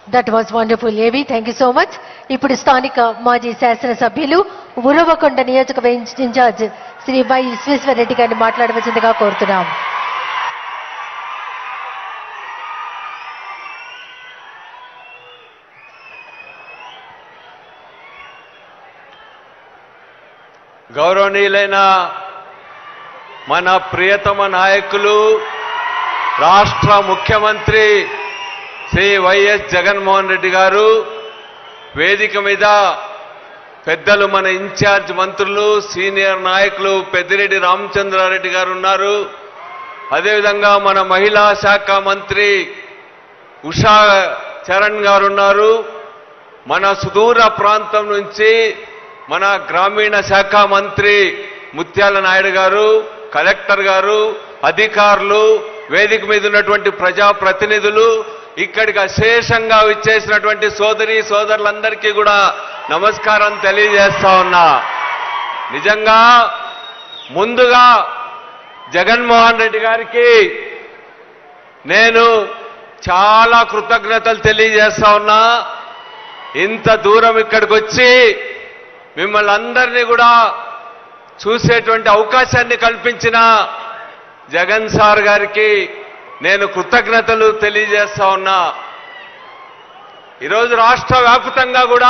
that was wonderful ఏవి thank you so much ఇప్పుడు స్థానిక మాజీ శాసనసభ్యులు ఉరవకొండ నియోజకవర్గ ఇన్ఛార్జ్ శ్రీ వై విశ్వేశ్వర రెడ్డి గారిని మాట్లాడవలసిందిగా కోరుతున్నాం గౌరవనీయులైన మన ప్రియతమ నాయకులు రాష్ట్ర ముఖ్యమంత్రి శ్రీ వైఎస్ జగన్మోహన్ రెడ్డి గారు వేదిక మీద పెద్దలు మన ఇన్ఛార్జ్ మంత్రులు సీనియర్ నాయకులు పెద్దిరెడ్డి రామచంద్రారెడ్డి గారు ఉన్నారు అదేవిధంగా మన మహిళా శాఖ మంత్రి ఉషా చరణ్ గారు ఉన్నారు మన సుదూర ప్రాంతం నుంచి మన గ్రామీణ శాఖ మంత్రి ముత్యాల నాయుడు గారు కలెక్టర్ గారు అధికారులు వేదిక మీద ఉన్నటువంటి ప్రజా ప్రతినిధులు ఇక్కడికి అశేషంగా విచ్చేసినటువంటి సోదరి సోదరులందరికీ కూడా నమస్కారం తెలియజేస్తా ఉన్నా నిజంగా ముందుగా జగన్మోహన్ రెడ్డి గారికి నేను చాలా కృతజ్ఞతలు తెలియజేస్తా ఉన్నా ఇంత దూరం ఇక్కడికి వచ్చి మిమ్మల్ని అందరినీ కూడా చూసేటువంటి అవకాశాన్ని కల్పించిన జగన్ సార్ గారికి నేను కృతజ్ఞతలు తెలియజేస్తా ఉన్నా ఈరోజు రాష్ట్ర వ్యాప్తంగా కూడా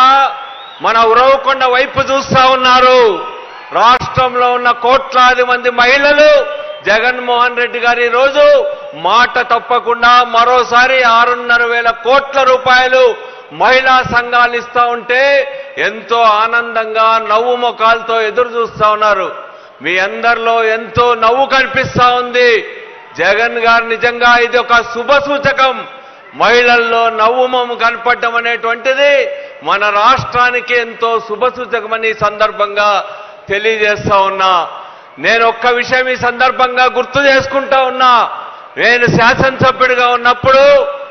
మన ఉరవకొండ వైపు చూస్తా ఉన్నారు రాష్ట్రంలో ఉన్న కోట్లాది మంది మహిళలు జగన్మోహన్ రెడ్డి గారి రోజు మాట తప్పకుండా మరోసారి ఆరున్నర వేల కోట్ల రూపాయలు మహిళా సంఘాలు ఇస్తా ఉంటే ఎంతో ఆనందంగా నవ్వు ముఖాలతో ఎదురు చూస్తా ఉన్నారు మీ అందరిలో ఎంతో నవ్వు కనిపిస్తా ఉంది జగన్ గారు నిజంగా ఇది ఒక శుభ సూచకం మహిళల్లో నవ్వు మొమ్ము కనపడడం అనేటువంటిది మన రాష్ట్రానికి ఎంతో శుభ సూచకమని ఈ సందర్భంగా తెలియజేస్తా ఉన్నా నేను ఒక్క విషయం ఈ సందర్భంగా గుర్తు చేసుకుంటా ఉన్నా నేను శాసనసభ్యుడిగా ఉన్నప్పుడు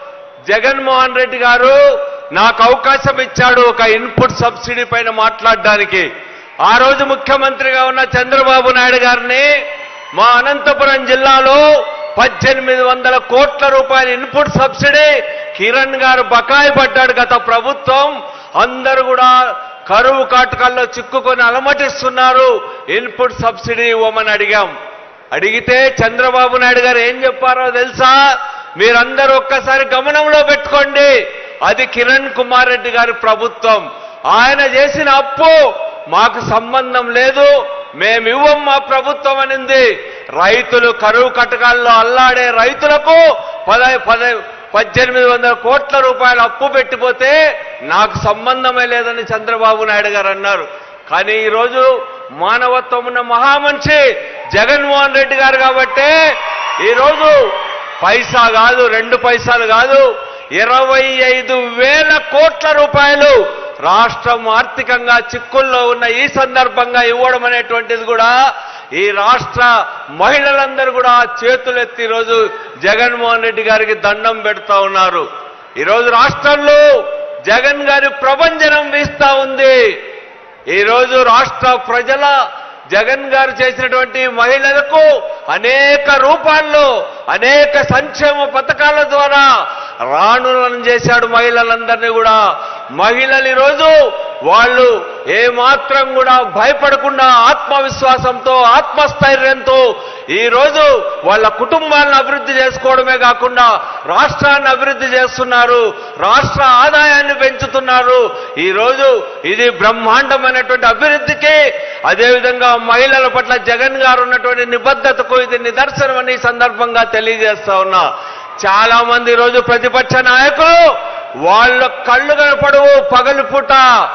జగన్మోహన్ రెడ్డి గారు నాకు అవకాశం ఇచ్చాడు ఒక ఇన్పుట్ సబ్సిడీ పైన మాట్లాడడానికి ఆ రోజు ముఖ్యమంత్రిగా ఉన్న చంద్రబాబు నాయుడు గారిని మా అనంతపురం జిల్లాలో పద్దెనిమిది వందల కోట్ల రూపాయల ఇన్పుట్ సబ్సిడీ కిరణ్ గారు బకాయి పడ్డాడు గత ప్రభుత్వం అందరూ కూడా కరువు కాటకాల్లో చిక్కుకొని అలమటిస్తున్నారు ఇన్పుట్ సబ్సిడీ ఇవ్వమని అడిగాం అడిగితే చంద్రబాబు నాయుడు గారు ఏం చెప్పారో తెలుసా మీరందరూ ఒక్కసారి గమనంలో పెట్టుకోండి అది కిరణ్ కుమార్ రెడ్డి గారి ప్రభుత్వం ఆయన చేసిన అప్పు మాకు సంబంధం లేదు మేమివ్వం మా ప్రభుత్వం అనింది రైతులు కరువు కటకాల్లో అల్లాడే రైతులకు పద పద పద్దెనిమిది వందల కోట్ల రూపాయలు అప్పు పెట్టిపోతే నాకు సంబంధమే లేదని చంద్రబాబు నాయుడు గారు అన్నారు కానీ ఈరోజు మానవత్వం ఉన్న మహామనిషి జగన్మోహన్ రెడ్డి గారు కాబట్టే ఈరోజు పైసా కాదు రెండు పైసలు కాదు ఇరవై ఐదు వేల కోట్ల రూపాయలు రాష్ట్రం ఆర్థికంగా చిక్కుల్లో ఉన్న ఈ సందర్భంగా ఇవ్వడం అనేటువంటిది కూడా ఈ రాష్ట్ర మహిళలందరూ కూడా చేతులెత్తి ఈరోజు జగన్మోహన్ రెడ్డి గారికి దండం పెడతా ఉన్నారు ఈరోజు రాష్ట్రంలో జగన్ గారి ప్రభంజనం వీస్తా ఉంది ఈరోజు రాష్ట్ర ప్రజల జగన్ గారు చేసినటువంటి మహిళలకు అనేక రూపాల్లో అనేక సంక్షేమ పథకాల ద్వారా రాణులను చేశాడు మహిళలందరినీ కూడా మహిళలు ఈరోజు వాళ్ళు ఏమాత్రం కూడా భయపడకుండా ఆత్మవిశ్వాసంతో ఆత్మస్థైర్యంతో ఈ రోజు వాళ్ళ కుటుంబాలను అభివృద్ధి చేసుకోవడమే కాకుండా రాష్ట్రాన్ని అభివృద్ధి చేస్తున్నారు రాష్ట్ర ఆదాయాన్ని పెంచుతున్నారు ఈ రోజు ఇది బ్రహ్మాండమైనటువంటి అభివృద్ధికి అదేవిధంగా మహిళల పట్ల జగన్ గారు ఉన్నటువంటి నిబద్ధతకు ఇది నిదర్శనం అని ఈ సందర్భంగా తెలియజేస్తా ఉన్నా చాలా మంది ఈ రోజు ప్రతిపక్ష నాయకులు వాళ్ళ కళ్ళు కనపడవు పగలు పూట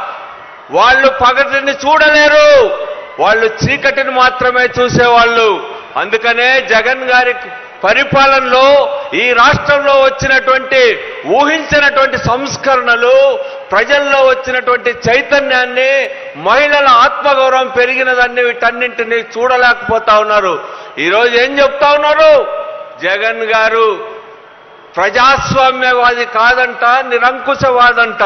వాళ్ళు పగటిని చూడలేరు వాళ్ళు చీకటిని మాత్రమే చూసేవాళ్ళు అందుకనే జగన్ గారి పరిపాలనలో ఈ రాష్ట్రంలో వచ్చినటువంటి ఊహించినటువంటి సంస్కరణలు ప్రజల్లో వచ్చినటువంటి చైతన్యాన్ని మహిళల ఆత్మగౌరవం పెరిగినదాన్ని వీటన్నింటినీ చూడలేకపోతా ఉన్నారు ఈరోజు ఏం చెప్తా ఉన్నారు జగన్ గారు ప్రజాస్వామ్యవాది కాదంట నిరంకుశవాదంట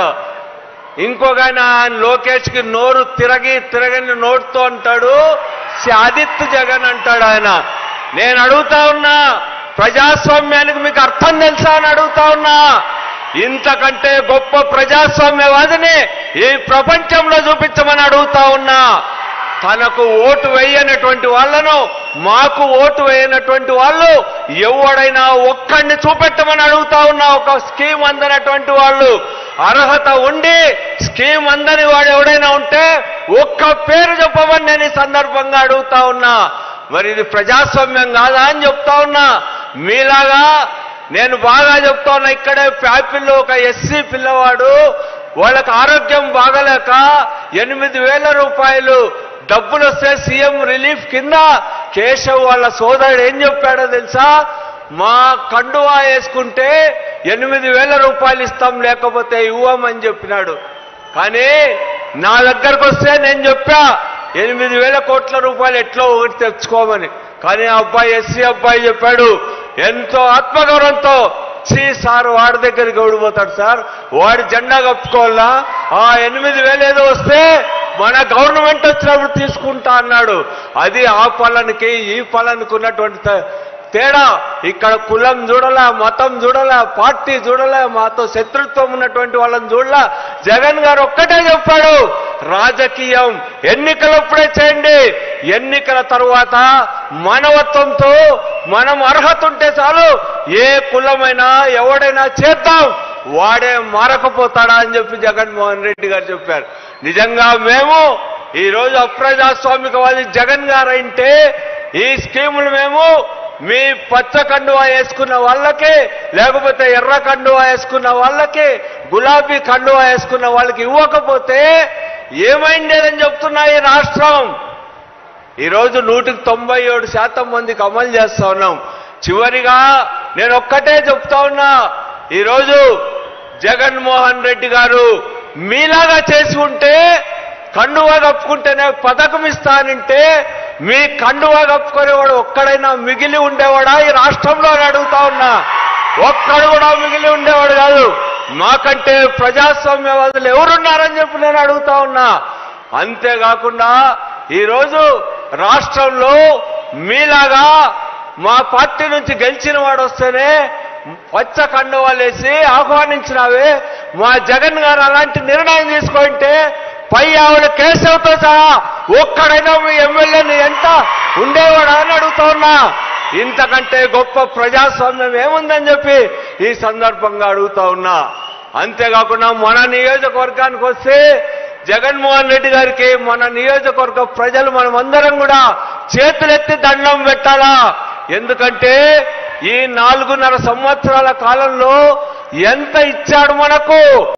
ఇంకొక ఆయన ఆయన లోకేష్కి నోరు తిరగి తిరగని నోటుతో అంటాడు ఆదిత్య జగన్ అంటాడు ఆయన నేను అడుగుతా ఉన్నా ప్రజాస్వామ్యానికి మీకు అర్థం తెలుసా అని అడుగుతా ఉన్నా ఇంతకంటే గొప్ప ప్రజాస్వామ్యవాదిని ఈ ప్రపంచంలో చూపించమని అడుగుతా ఉన్నా తనకు ఓటు వేయనటువంటి వాళ్ళను మాకు ఓటు వేయనటువంటి వాళ్ళు ఎవడైనా ఒక్కడిని చూపెట్టమని అడుగుతా ఉన్నా ఒక స్కీమ్ అందనటువంటి వాళ్ళు అర్హత ఉండి స్కీమ్ అందని వాడు ఎవడైనా ఉంటే ఒక్క పేరు చెప్పమని నేను ఈ సందర్భంగా అడుగుతా ఉన్నా మరి ఇది ప్రజాస్వామ్యం కాదా అని చెప్తా ఉన్నా మీలాగా నేను బాగా చెప్తా ఉన్నా ఇక్కడే ప్యాపిల్లో ఒక ఎస్సీ పిల్లవాడు వాళ్ళకి ఆరోగ్యం బాగలేక ఎనిమిది వేల రూపాయలు డబ్బులు వస్తే సీఎం రిలీఫ్ కింద కేశవ్ వాళ్ళ సోదరుడు ఏం చెప్పాడో తెలుసా మా కండువా వేసుకుంటే ఎనిమిది వేల రూపాయలు ఇస్తాం లేకపోతే ఇవ్వమని చెప్పినాడు కానీ నా దగ్గరకు వస్తే నేను చెప్పా ఎనిమిది వేల కోట్ల రూపాయలు ఎట్లో ఒకటి తెచ్చుకోమని కానీ ఆ అబ్బాయి ఎస్సీ అబ్బాయి చెప్పాడు ఎంతో ఆత్మగౌరవంతో చీ సార్ వాడి దగ్గరికి ఓడిపోతాడు సార్ వాడి జెండా కప్పుకోవాలా ఆ ఎనిమిది వేలు ఏదో వస్తే మన గవర్నమెంట్ వచ్చినప్పుడు తీసుకుంటా అన్నాడు అది ఆ పలనికి ఈ పలనికి ఉన్నటువంటి త- తేడా ఇక్కడ కులం చూడలే మతం చూడలే పార్టీ చూడలే మాతో శత్రుత్వం ఉన్నటువంటి వాళ్ళని చూడలే జగన్ గారు ఒక్కటే చెప్పాడు రాజకీయం ఎన్నికలప్పుడే చేయండి ఎన్నికల తరువాత మానవత్వంతో మనం అర్హత ఉంటే చాలు ఏ కులమైనా ఎవడైనా చేద్దాం వాడే మారకపోతాడా అని చెప్పి జగన్మోహన్ రెడ్డి గారు చెప్పారు నిజంగా మేము ఈ రోజు అప్రజాస్వామికవాది జగన్ గారు అంటే ఈ స్కీములు మేము మీ పచ్చ కండువా వేసుకున్న వాళ్ళకి లేకపోతే ఎర్ర కండువా వేసుకున్న వాళ్ళకి గులాబీ కండువా వేసుకున్న వాళ్ళకి ఇవ్వకపోతే ఏమైండేదని చెప్తున్నా ఈ రాష్ట్రం ఈరోజు నూటికి తొంభై ఏడు శాతం మందికి అమలు చేస్తా ఉన్నాం చివరిగా నేను ఒక్కటే చెప్తా ఉన్నా ఈరోజు జగన్మోహన్ రెడ్డి గారు మీలాగా చేసి ఉంటే కండువా కప్పుకుంటేనే పథకం ఇస్తానంటే మీ కండువా కప్పుకునేవాడు ఒక్కడైనా మిగిలి ఉండేవాడా ఈ రాష్ట్రంలో అని అడుగుతా ఉన్నా ఒక్కడు కూడా మిగిలి ఉండేవాడు కాదు మాకంటే ప్రజాస్వామ్యవాదులు ఎవరున్నారని చెప్పి నేను అడుగుతా ఉన్నా అంతేకాకుండా ఈరోజు రాష్ట్రంలో మీలాగా మా పార్టీ నుంచి గెలిచిన వాడు వస్తేనే పచ్చ కండువాలేసి ఆహ్వానించినావే మా జగన్ గారు అలాంటి నిర్ణయం తీసుకుంటే పై ఆవిడ కేశవ్తో సహా ఒక్కడైనా మీ ఎమ్మెల్యేని ఎంత ఉండేవాడా అని అడుగుతా ఉన్నా ఇంతకంటే గొప్ప ప్రజాస్వామ్యం ఏముందని చెప్పి ఈ సందర్భంగా అడుగుతా ఉన్నా అంతేకాకుండా మన నియోజకవర్గానికి వస్తే జగన్మోహన్ రెడ్డి గారికి మన నియోజకవర్గ ప్రజలు మనమందరం కూడా చేతులెత్తి దండం పెట్టాలా ఎందుకంటే ఈ నాలుగున్నర సంవత్సరాల కాలంలో ఎంత ఇచ్చాడు మనకు